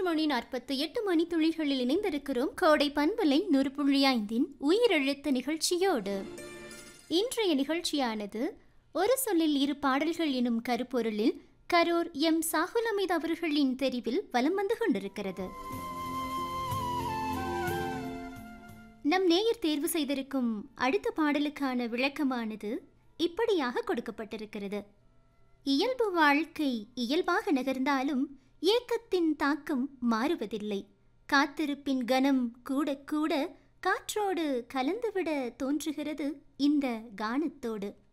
மணி நாற்பத்தி எட்டு மணி துளிகளில் இணைந்திருக்கிறோம் கோடை பண்பலை நூறு புள்ளி ஐந்தின் உயிரெழுத்து நிகழ்ச்சியோடு இன்றைய நிகழ்ச்சியானது ஒரு சொல்லில் இரு பாடல்கள் எனும் கருப்பொருளில் கரூர் எம் சாகுல் அமீத் அவர்களின் தெரிவில் வலம் வந்து கொண்டிருக்கிறது நம் நேயர் தேர்வு செய்திருக்கும் அடுத்த பாடலுக்கான விளக்கமானது இப்படியாக கொடுக்கப்பட்டிருக்கிறது இயல்பு வாழ்க்கை இயல்பாக நகர்ந்தாலும் ஏக்கத்தின் தாக்கம் மாறுவதில்லை காத்திருப்பின் கனம் கூட கூட காற்றோடு கலந்துவிட தோன்றுகிறது இந்த கானத்தோடு